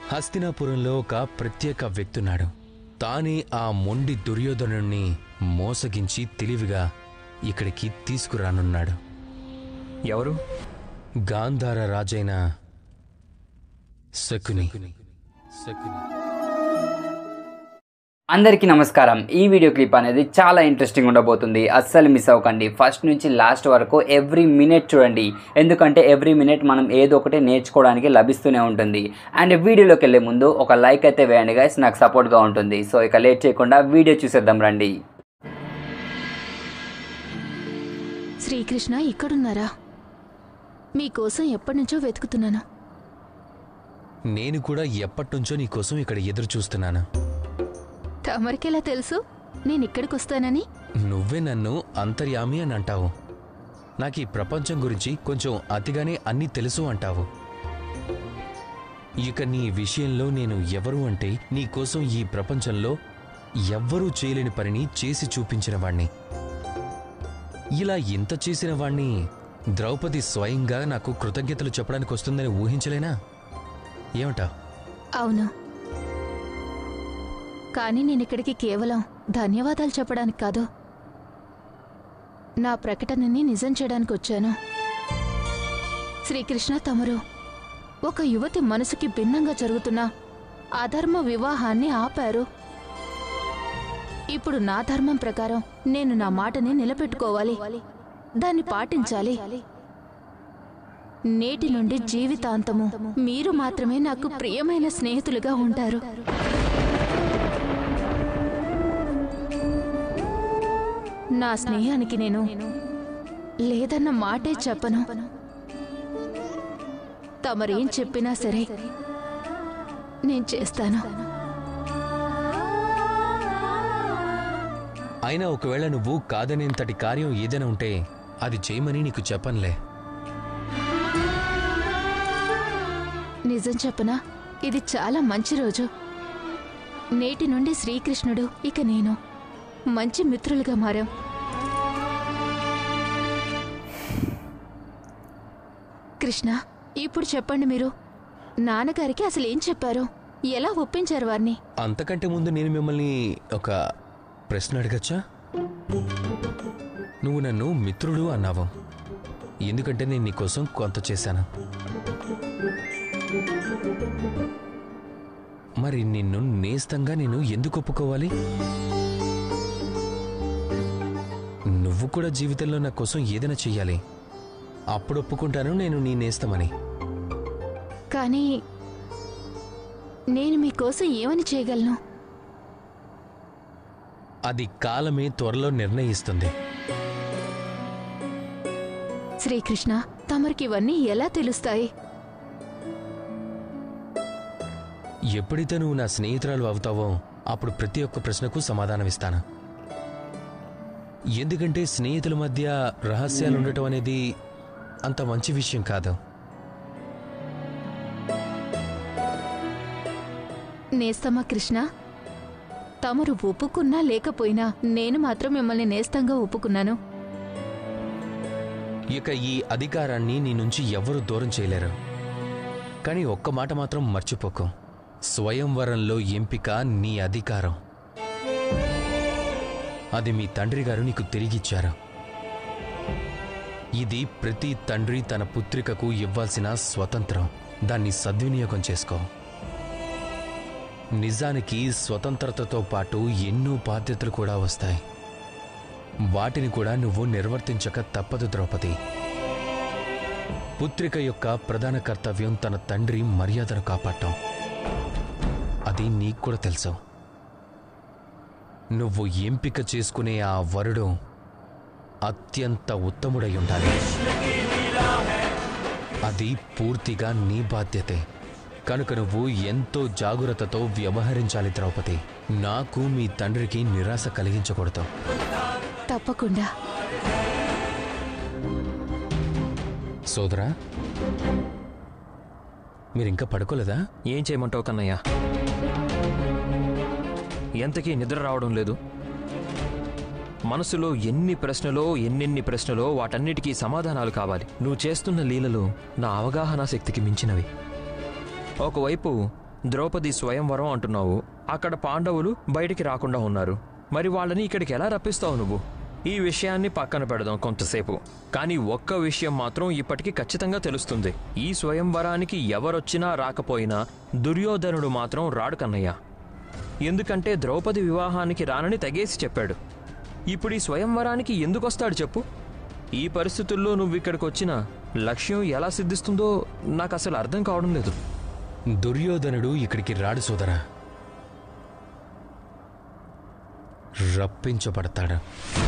హస్తినాపురంలో ఒక ప్రత్యేక వ్యక్తున్నాడు తానే ఆ మొండి దుర్యోధనుణ్ణి మోసగించి తెలివిగా ఇక్కడికి తీసుకురానున్నాడు ఎవరు గాంధార రాజైన శకుని శకుని అందరికీ నమస్కారం ఈ వీడియో క్లిప్ అనేది చాలా ఇంట్రెస్టింగ్ ఉండబోతుంది అస్సలు మిస్ అవ్వకండి ఫస్ట్ నుంచి లాస్ట్ వరకు ఎవ్రీ మినిట్ చూడండి ఎందుకంటే ఎవ్రీ మినిట్ మనం ఏదో ఒకటి నేర్చుకోవడానికి లభిస్తూనే ఉంటుంది అండ్ వీడియోలోకి వెళ్ళే ముందు ఒక లైక్ అయితే వేయండి గైస్ నాకు సపోర్ట్గా ఉంటుంది సో ఇక లేట్ చేయకుండా వీడియో చూసేద్దాం రండి శ్రీకృష్ణ ఇక్కడున్నారా మీకోసం ఎప్పటి నుంచో వెతుకుతున్నాను నేను కూడా ఎప్పటినుంచో నీకోసం ఇక్కడ ఎదురు చూస్తున్నాను తమరికెలా తెలుసు నేను ఇక్కడికి వస్తానని నువ్వే నన్ను అంతర్యామి అని అంటావు నాకు ఈ ప్రపంచం గురించి కొంచెం అతిగానే అన్నీ తెలుసు అంటావు ఇక నీ విషయంలో నేను ఎవరు అంటే నీకోసం ఈ ప్రపంచంలో ఎవ్వరూ చేయలేని పనిని చేసి చూపించిన వాణ్ణి ఇలా ఇంత చేసిన వాణ్ణి ద్రౌపది స్వయంగా నాకు కృతజ్ఞతలు చెప్పడానికి వస్తుందని ఊహించలేనా ఏమంటావ్ అవును కానీ నేను ఇక్కడికి కేవలం ధన్యవాదాలు చెప్పడానికి కాదు నా ప్రకటనని నిజం చేయడానికి వచ్చాను శ్రీకృష్ణ తమరు ఒక యువతి మనసుకి భిన్నంగా జరుగుతున్న అధర్మ వివాహాన్ని ఆపారు ఇప్పుడు నా ధర్మం ప్రకారం నేను నా మాటని నిలబెట్టుకోవాలి దాన్ని పాటించాలి నేటి నుండి జీవితాంతము మీరు మాత్రమే నాకు ప్రియమైన స్నేహితులుగా ఉంటారు నా స్నేహానికి నేను లేదన్న మాటే చెప్పను తమరేం చెప్పినా సరే నేను చేస్తాను అయినా ఒకవేళ నువ్వు కాదనేంతటి కార్యం ఏదైనా ఉంటే అది చేయమని నీకు చెప్పనులే నిజం చెప్పనా ఇది చాలా మంచి రోజు నేటి నుండి శ్రీకృష్ణుడు ఇక నేను మంచి మిత్రులుగా మారాం కృష్ణ ఇప్పుడు చెప్పండి మీరు నాన్నగారికి అసలు ఏం చెప్పారు ఎలా ఒప్పించారు వారిని అంతకంటే ముందు నేను మిమ్మల్ని ఒక ప్రశ్న అడగచ్చా నువ్వు నన్ను మిత్రుడు అన్నావు ఎందుకంటే నేను నీకోసం కొంత చేశాను మరి నిన్ను నేస్తంగా నేను ఎందుకు ఒప్పుకోవాలి నువ్వు కూడా జీవితంలో నా కోసం ఏదైనా చెయ్యాలి అప్పుడు ఒప్పుకుంటాను నేను నీ నేస్తమని కానీ నేను మీకోసం ఏమని చేయగలను అది కాలమే త్వరలో నిర్ణయిస్తుంది శ్రీకృష్ణ తమరికి ఇవన్నీ ఎలా తెలుస్తాయి ఎప్పుడైతే నువ్వు నా స్నేహితురాలు అవుతావో అప్పుడు ప్రతి ఒక్క ప్రశ్నకు సమాధానమిస్తాను ఎందుకంటే స్నేహితుల మధ్య రహస్యాలు ఉండటం అనేది అంత మంచి విషయం కాదు నేస్తమా కృష్ణ తమరు ఒప్పుకున్నా లేకపోయినా నేను మాత్రం మిమ్మల్ని నేస్తంగా ఒప్పుకున్నాను ఇక ఈ అధికారాన్ని నీ నుంచి ఎవరూ దూరం చేయలేరు కానీ ఒక్క మాట మాత్రం మర్చిపోకు స్వయంవరంలో ఎంపిక నీ అధికారం అది మీ తండ్రి గారు నీకు తిరిగిచ్చారు ఇది ప్రతి తండ్రి తన పుత్రికకు ఇవ్వాల్సిన స్వతంత్రం దాన్ని సద్వినియోగం చేసుకో నిజానికి స్వతంత్రతతో పాటు ఎన్నో బాధ్యతలు కూడా వస్తాయి వాటిని కూడా నువ్వు నిర్వర్తించక తప్పదు ద్రౌపది పుత్రిక యొక్క ప్రధాన కర్తవ్యం తన తండ్రి మర్యాదను కాపాడటం అది నీకు కూడా తెలుసు నువ్వు ఎంపిక చేసుకునే ఆ వరుడు అత్యంత ఉత్తముడై ఉండాలి అది పూర్తిగా నీ బాధ్యతే కనుక నువ్వు ఎంతో జాగ్రత్తతో వ్యవహరించాలి ద్రౌపది నాకు మీ తండ్రికి నిరాశ కలిగించకూడదు తప్పకుండా సోదరా మీరింకా పడుకోలేదా ఏం చేయమంటావు కన్నయ్య ఎంతకీ నిద్ర రావడం లేదు మనసులో ఎన్ని ప్రశ్నలో ఎన్నెన్ని ప్రశ్నలో వాటన్నిటికీ సమాధానాలు కావాలి నువ్వు చేస్తున్న లీలలు నా అవగాహన శక్తికి మించినవి ఒకవైపు ద్రౌపది స్వయంవరం అంటున్నావు అక్కడ పాండవులు బయటికి రాకుండా ఉన్నారు మరి వాళ్ళని ఇక్కడికి ఎలా రప్పిస్తావు నువ్వు ఈ విషయాన్ని పక్కన పెడదాం కొంతసేపు కానీ ఒక్క విషయం మాత్రం ఇప్పటికీ ఖచ్చితంగా తెలుస్తుంది ఈ స్వయంవరానికి ఎవరొచ్చినా రాకపోయినా దుర్యోధనుడు మాత్రం రాడు కన్నయ్య ఎందుకంటే ద్రౌపది వివాహానికి రానని తెగేసి చెప్పాడు ఇప్పుడు ఈ స్వయంవరానికి ఎందుకు వస్తాడు చెప్పు ఈ పరిస్థితుల్లో నువ్వు ఇక్కడికి వచ్చిన లక్ష్యం ఎలా సిద్ధిస్తుందో నాకు అసలు అర్థం కావడం లేదు దుర్యోధనుడు ఇక్కడికి రాడు సోదరా రప్పించబడతాడు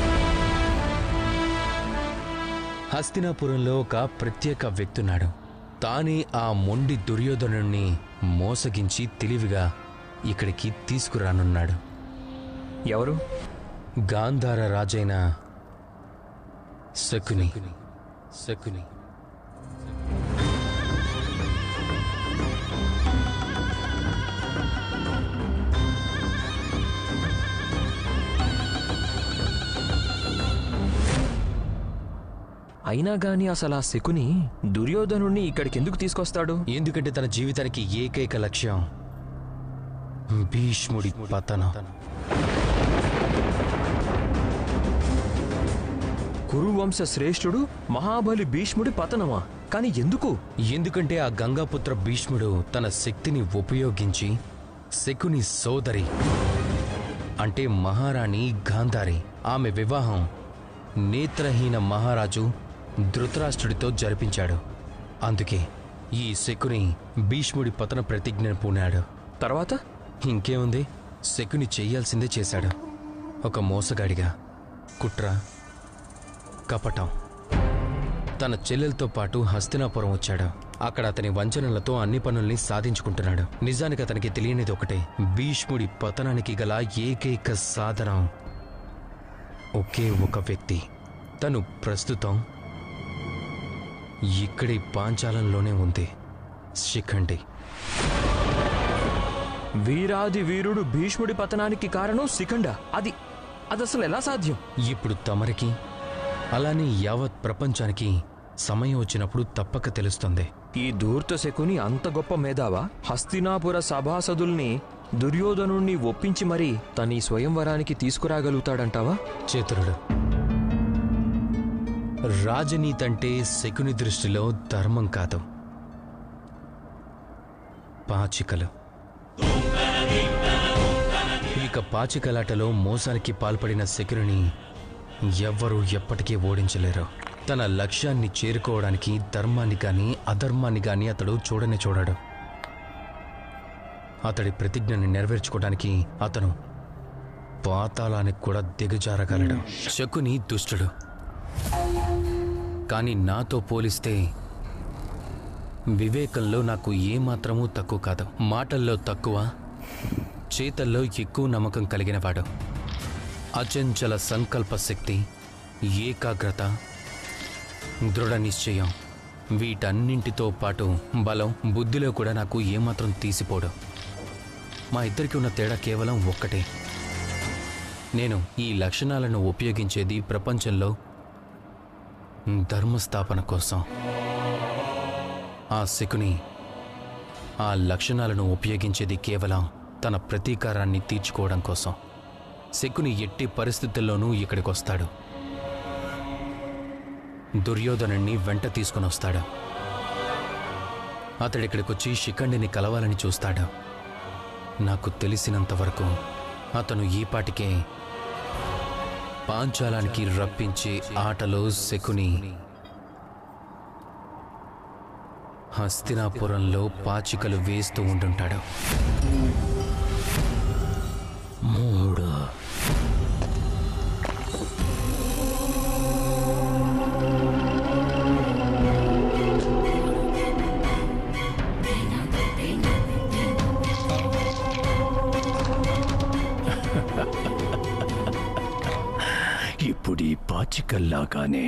హస్తినాపురంలో ఒక ప్రత్యేక వ్యక్తున్నాడు తానే ఆ మొండి దుర్యోధనుణ్ణి మోసగించి తెలివిగా ఇక్కడికి తీసుకురానున్నాడు ఎవరు గాంధార రాజైన శకుని శకుని అయినా గాని అసలు ఆ శకుని దుర్యోధనుణ్ణి ఇక్కడికి ఎందుకు తీసుకొస్తాడు ఎందుకంటే తన జీవితానికి ఏకైక లక్ష్యం భీష్ముడి పతనం కురువంశ శ్రేష్ఠుడు మహాబలి భీష్ముడి పతనమా కానీ ఎందుకు ఎందుకంటే ఆ గంగాపుత్ర భీష్ముడు తన శక్తిని ఉపయోగించి శకుని సోదరి అంటే మహారాణి గాంధారి ఆమె వివాహం నేత్రహీన మహారాజు ధృతరాష్ట్రుడితో జరిపించాడు అందుకే ఈ శకుని భీష్ముడి పతన ప్రతిజ్ఞను పూనాడు తర్వాత ఇంకేముంది శకుని చెయ్యాల్సిందే చేశాడు ఒక మోసగాడిగా కుట్ర కపటం తన చెల్లెలతో పాటు హస్తినాపురం వచ్చాడు అక్కడ అతని వంచనలతో అన్ని పనుల్ని సాధించుకుంటున్నాడు నిజానికి అతనికి తెలియనిది ఒకటే భీష్ముడి పతనానికి గల ఏకైక సాధనం ఒకే ఒక వ్యక్తి తను ప్రస్తుతం ఇక్కడి పాంచాలంలోనే ఉంది శిఖండి వీరాది వీరుడు భీష్ముడి పతనానికి కారణం శిఖండ అది అది అసలు ఎలా సాధ్యం ఇప్పుడు తమరికి అలానే యావత్ ప్రపంచానికి సమయం వచ్చినప్పుడు తప్పక తెలుస్తుంది ఈ ధూర్త శకుని అంత గొప్ప మేధావా హస్తినాపుర సభాసదుల్ని దుర్యోధనుణ్ణి ఒప్పించి మరీ తన ఈ స్వయంవరానికి తీసుకురాగలుగుతాడంటావా చేతురుడు రాజనీతంటే శకుని దృష్టిలో ధర్మం కాదు పాచికలు ఇక పాచికలాటలో మోసానికి పాల్పడిన శకుని ఎవ్వరూ ఎప్పటికీ ఓడించలేరు తన లక్ష్యాన్ని చేరుకోవడానికి ధర్మాన్ని గాని అధర్మాన్ని గాని అతడు చూడనే చూడడు అతడి ప్రతిజ్ఞని నెరవేర్చుకోవడానికి అతను పాతాళానికి కూడా దిగజారగలడు శకుని దుష్టుడు కానీ నాతో పోలిస్తే వివేకంలో నాకు ఏమాత్రమూ తక్కువ కాదు మాటల్లో తక్కువ చేతల్లో ఎక్కువ నమ్మకం కలిగినవాడు అచంచల సంకల్ప శక్తి ఏకాగ్రత దృఢ నిశ్చయం వీటన్నింటితో పాటు బలం బుద్ధిలో కూడా నాకు ఏమాత్రం తీసిపోడు మా ఇద్దరికి ఉన్న తేడా కేవలం ఒక్కటే నేను ఈ లక్షణాలను ఉపయోగించేది ప్రపంచంలో ధర్మస్థాపన కోసం ఆ శకుని ఆ లక్షణాలను ఉపయోగించేది కేవలం తన ప్రతీకారాన్ని తీర్చుకోవడం కోసం శకుని ఎట్టి పరిస్థితుల్లోనూ ఇక్కడికి వస్తాడు దుర్యోధనుణ్ణి వెంట తీసుకుని వస్తాడు అతడిక్కడికొచ్చి శిఖండిని కలవాలని చూస్తాడు నాకు తెలిసినంత వరకు అతను ఈపాటికే పాంచాలానికి రప్పించే ఆటలో శకుని హస్తినాపురంలో పాచికలు వేస్తూ ఉండుంటాడు మూడు ఇప్పుడు ఈ పాచికల్లాగానే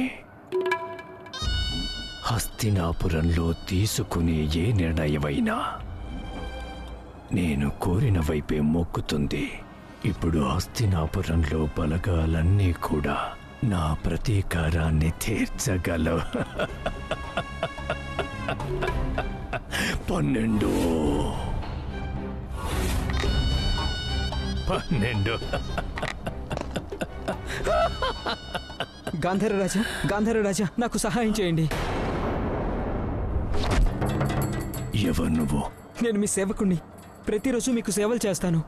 హస్తినాపురంలో తీసుకునే ఏ నిర్ణయమైనా నేను కోరిన వైపే మొక్కుతుంది ఇప్పుడు హస్తినాపురంలో బలగాలన్నీ కూడా నా ప్రతీకారాన్ని తీర్చగలవు పన్నెండు పన్నెండు గాంధార రాజా గాంధార రాజా నాకు సహాయం చేయండి ఎవరు నువ్వు నేను మీ సేవకుణ్ణి ప్రతిరోజు మీకు సేవలు చేస్తాను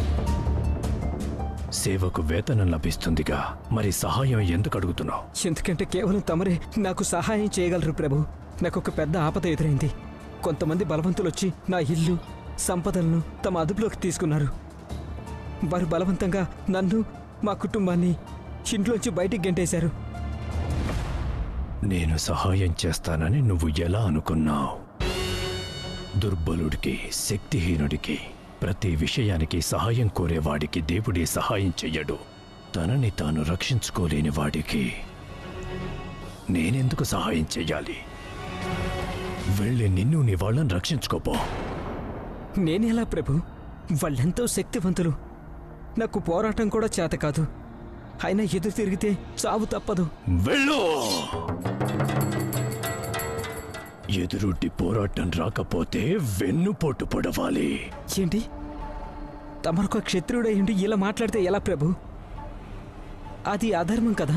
సేవకు వేతనం లభిస్తుందిగా మరి సహాయం ఎందుకు అడుగుతున్నావు ఎందుకంటే కేవలం తమరే నాకు సహాయం చేయగలరు ప్రభు నాకు ఒక పెద్ద ఆపద ఎదురైంది కొంతమంది బలవంతులు వచ్చి నా ఇల్లు సంపదలను తమ అదుపులోకి తీసుకున్నారు వారు బలవంతంగా నన్ను మా కుటుంబాన్ని ఇంట్లోంచి బయటికి గెంటేశారు నేను సహాయం చేస్తానని నువ్వు ఎలా అనుకున్నావు దుర్బలుడికి శక్తిహీనుడికి ప్రతి విషయానికి సహాయం కోరేవాడికి దేవుడే సహాయం చెయ్యడు తనని తాను రక్షించుకోలేని వాడికి నేనెందుకు సహాయం చెయ్యాలి వెళ్ళి నిన్ను నీ వాళ్ళని రక్షించుకోపో నేనెలా ప్రభు వాళ్ళెంతో శక్తివంతులు నాకు పోరాటం కూడా చేత కాదు అయినా ఎదురు తిరిగితే చావు తప్పదు వెళ్ళు ఎదురుడ్డి పోరాటం రాకపోతే వెన్నుపోటు పొడవాలి ఏంటి తమరొక క్షత్రియుడయ్యుండి ఇలా మాట్లాడితే ఎలా ప్రభు అది అధర్మం కదా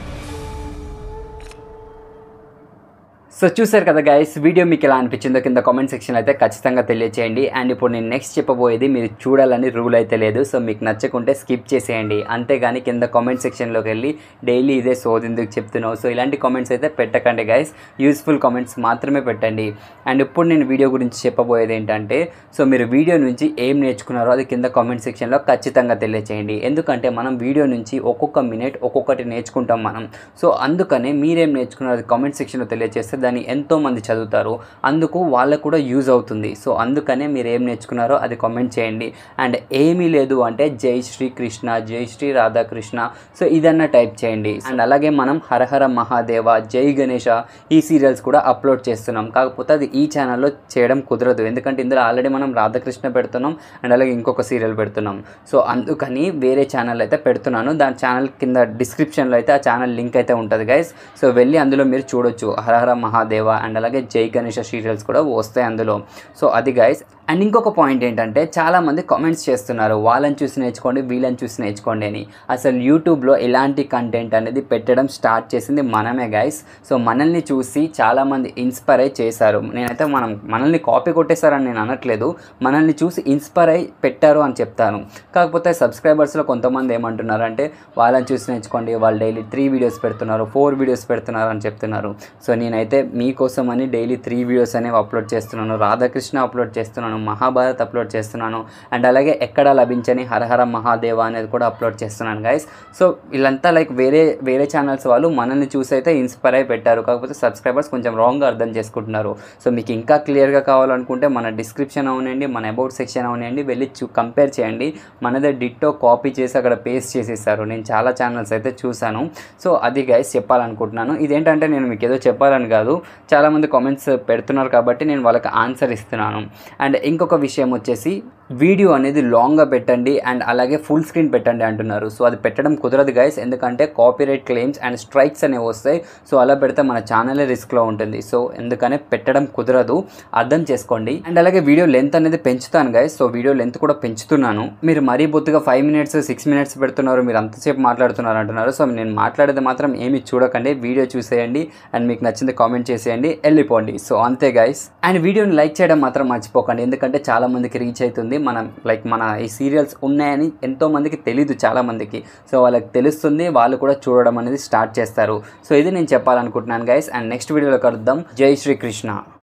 సో చూసారు కదా గైస్ వీడియో మీకు ఎలా అనిపించిందో కింద కామెంట్ సెక్షన్ అయితే ఖచ్చితంగా తెలియచేయండి అండ్ ఇప్పుడు నేను నెక్స్ట్ చెప్పబోయేది మీరు చూడాలని రూల్ అయితే లేదు సో మీకు నచ్చకుంటే స్కిప్ చేసేయండి అంతేగాని కింద కామెంట్ సెక్షన్లోకి వెళ్ళి డైలీ ఇదే సోది ఎందుకు చెప్తున్నావు సో ఇలాంటి కామెంట్స్ అయితే పెట్టకండి గైస్ యూస్ఫుల్ కామెంట్స్ మాత్రమే పెట్టండి అండ్ ఇప్పుడు నేను వీడియో గురించి చెప్పబోయేది ఏంటంటే సో మీరు వీడియో నుంచి ఏం నేర్చుకున్నారో అది కింద కామెంట్ సెక్షన్లో ఖచ్చితంగా తెలియచేయండి ఎందుకంటే మనం వీడియో నుంచి ఒక్కొక్క మినిట్ ఒక్కొక్కటి నేర్చుకుంటాం మనం సో అందుకనే మీరేం నేర్చుకున్నారో అది కామెంట్ సెక్షన్లో తెలియజేస్తే దాన్ని ఎంతో మంది చదువుతారు అందుకు వాళ్ళకు కూడా యూజ్ అవుతుంది సో అందుకనే మీరు ఏం నేర్చుకున్నారో అది కామెంట్ చేయండి అండ్ ఏమీ లేదు అంటే జై శ్రీ కృష్ణ జై శ్రీ రాధాకృష్ణ సో ఇదన్నా టైప్ చేయండి అండ్ అలాగే మనం హరహర మహాదేవ జై గణేష ఈ సీరియల్స్ కూడా అప్లోడ్ చేస్తున్నాం కాకపోతే అది ఈ ఛానల్లో చేయడం కుదరదు ఎందుకంటే ఇందులో ఆల్రెడీ మనం రాధాకృష్ణ పెడుతున్నాం అండ్ అలాగే ఇంకొక సీరియల్ పెడుతున్నాం సో అందుకని వేరే ఛానల్ అయితే పెడుతున్నాను దాని ఛానల్ కింద డిస్క్రిప్షన్లో అయితే ఆ ఛానల్ లింక్ అయితే ఉంటుంది గైస్ సో వెళ్ళి అందులో మీరు చూడొచ్చు హరహర మహాదేవ అండ్ అలాగే జై గణేష సీరియల్స్ కూడా వస్తాయి అందులో సో అది గైస్ అండ్ ఇంకొక పాయింట్ ఏంటంటే చాలామంది కామెంట్స్ చేస్తున్నారు వాళ్ళని చూసి నేర్చుకోండి వీళ్ళని చూసి నేర్చుకోండి అని అసలు యూట్యూబ్లో ఇలాంటి కంటెంట్ అనేది పెట్టడం స్టార్ట్ చేసింది మనమే గైస్ సో మనల్ని చూసి చాలామంది ఇన్స్పైర్ అయి చేశారు నేనైతే మనం మనల్ని కాపీ కొట్టేశారని నేను అనట్లేదు మనల్ని చూసి ఇన్స్పైర్ అయి పెట్టారు అని చెప్తాను కాకపోతే సబ్స్క్రైబర్స్లో కొంతమంది ఏమంటున్నారు అంటే వాళ్ళని చూసి నేర్చుకోండి వాళ్ళు డైలీ త్రీ వీడియోస్ పెడుతున్నారు ఫోర్ వీడియోస్ పెడుతున్నారు అని చెప్తున్నారు సో నేనైతే మీకోసం అని డైలీ త్రీ వీడియోస్ అనేవి అప్లోడ్ చేస్తున్నాను రాధాకృష్ణ అప్లోడ్ చేస్తున్నాను మహాభారత్ అప్లోడ్ చేస్తున్నాను అండ్ అలాగే ఎక్కడ లభించని హరహర మహాదేవ అనేది కూడా అప్లోడ్ చేస్తున్నాను గైస్ సో వీళ్ళంతా లైక్ వేరే వేరే ఛానల్స్ వాళ్ళు మనల్ని చూసి అయితే ఇన్స్పైర్ అయి పెట్టారు కాకపోతే సబ్స్క్రైబర్స్ కొంచెం రాంగ్గా అర్థం చేసుకుంటున్నారు సో మీకు ఇంకా క్లియర్గా కావాలనుకుంటే మన డిస్క్రిప్షన్ అవనండి మన అబౌట్ సెక్షన్ అవనండి వెళ్ళి చూ కంపేర్ చేయండి మనదే డిట్టో కాపీ చేసి అక్కడ పేస్ట్ చేసేసారు నేను చాలా ఛానల్స్ అయితే చూశాను సో అది గైస్ చెప్పాలనుకుంటున్నాను ఇదేంటంటే నేను మీకు ఏదో చెప్పాలని కాదు చాలామంది కామెంట్స్ పెడుతున్నారు కాబట్టి నేను వాళ్ళకి ఆన్సర్ ఇస్తున్నాను అండ్ ఇంకొక విషయం వచ్చేసి వీడియో అనేది లాంగ్గా పెట్టండి అండ్ అలాగే ఫుల్ స్క్రీన్ పెట్టండి అంటున్నారు సో అది పెట్టడం కుదరదు గైస్ ఎందుకంటే కాపీరైట్ క్లెయిమ్స్ అండ్ స్ట్రైక్స్ అనేవి వస్తాయి సో అలా పెడితే మన ఛానలే రిస్క్లో ఉంటుంది సో ఎందుకనే పెట్టడం కుదరదు అర్థం చేసుకోండి అండ్ అలాగే వీడియో లెంత్ అనేది పెంచుతాను గైస్ సో వీడియో లెంత్ కూడా పెంచుతున్నాను మీరు మరీ బొత్తుగా ఫైవ్ మినిట్స్ సిక్స్ మినిట్స్ పెడుతున్నారు మీరు అంతసేపు మాట్లాడుతున్నారు అంటున్నారు సో నేను మాట్లాడేది మాత్రం ఏమి చూడకండి వీడియో చూసేయండి అండ్ మీకు నచ్చింది కామెంట్ చేసేయండి వెళ్ళిపోండి సో అంతే గైస్ అండ్ వీడియోని లైక్ చేయడం మాత్రం మర్చిపోకండి ఎందుకంటే చాలా మందికి రీచ్ అవుతుంది మనం లైక్ మన ఈ సీరియల్స్ ఉన్నాయని ఎంతో మందికి తెలీదు చాలా మందికి సో వాళ్ళకి తెలుస్తుంది వాళ్ళు కూడా చూడడం అనేది స్టార్ట్ చేస్తారు సో ఇది నేను చెప్పాలనుకుంటున్నాను గైస్ అండ్ నెక్స్ట్ వీడియోలో కలుద్దాం జై శ్రీకృష్ణ